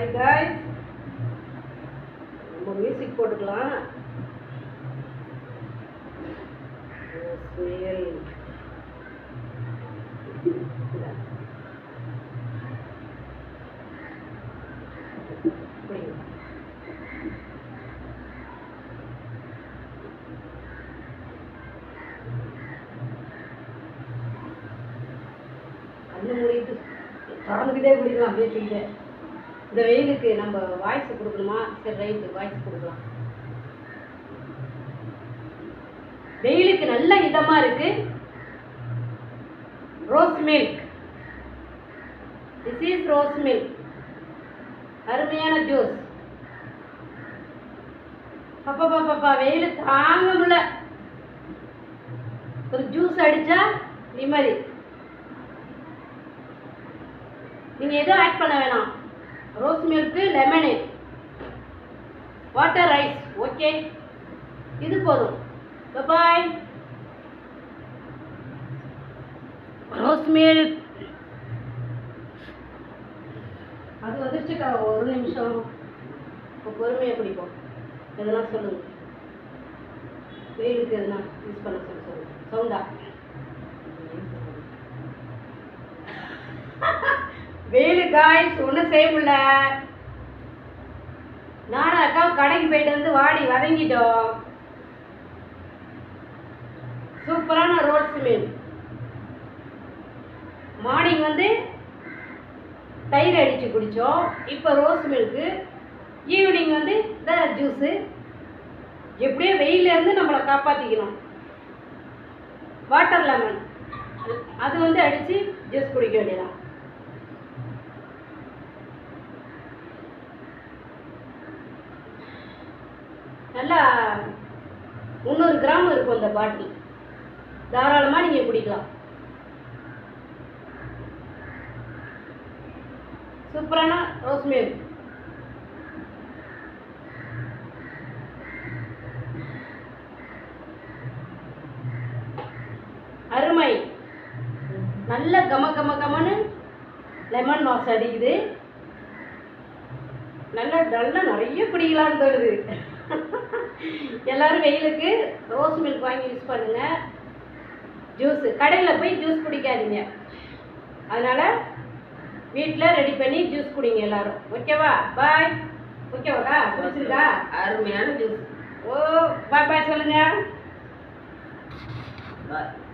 guys நம்ம music போட்டுக்கலாம் சுயல் புரியுது கண்ணு மூடிட்டு திறந்துக்கிட்டே குடிக்கலாம் அப்படியே சொல்லிட்டேன் இந்த வெயிலுக்கு நம்ம வாய்ஸ் கொடுக்கணுமா சரி ரைட்டு வாய்ஸ் கொடுக்கலாம் வெயிலுக்கு நல்ல இதமா இருக்கு rose milk this is rose milk அருமையான ஜூஸ் அப்பா பாப்பா வெயில் தாங்க முடியல ஒரு ஜூஸ் அடிச்சா நிம்மதி நீங்க எதுவும் ஆட் பண்ண வேணாம் rose milk lemon water rice okay இது போதும் பாய் ரோஸ் மில்க் அது வந்துருச்சுக்கா ஒரு நிமிஷம் இப்போ பொறுமையாக பிடிப்போம் எதனா சொல்லுங்க வெயிலுக்கு எதனா யூஸ் பண்ண சொல்லி சொல்லுங்க சவுண்டா வெயிலு காய்ஸ் ஒன்றும் செய்ய முடியல நானும் அக்கா கடைக்கு போயிட்டு வந்து வாடி வதங்கிட்டோம் சூப்பரான ரோட்ஸ் மீன் மார்னிங் வந்து தயிர் அடித்து குடித்தோம் இப்போ ரோஸ் மில்க்கு ஈவினிங் வந்து இந்த ஜூஸு எப்படியோ வெயிலேருந்து நம்மளை காப்பாற்றிக்கணும் வாட்டர் லெமன் அது வந்து அடித்து ஜூஸ் குடிக்க வேண்டியதான் நல்லா முந்நூறு கிராம் இருக்கும் இந்த பாட்டில் தாராளமாக நீங்கள் குடிக்கலாம் சூப்பரான ரோஸ் மில்க் அருமை நல்ல கம கம கமன்னு லெமன் வாசம் அடிக்குது நல்லா நல்லா நிறைய குடிக்கலாம்னு தோணுது எல்லாரும் வெயிலுக்கு ரோஸ் மில்க் வாங்கி யூஸ் பண்ணுங்க ஜூஸ் கடையில் போய் ஜூஸ் குடிக்காதீங்க அதனால வீட்டில் ரெடி பண்ணி ஜூஸ் குடிங்க எல்லாரும் ஓகேவா பாய் ஓகேவாக்கா பிடிச்சிருக்கா அருமையான ஜூஸ் ஓ பாய் பாய் சொல்லுங்க பாய்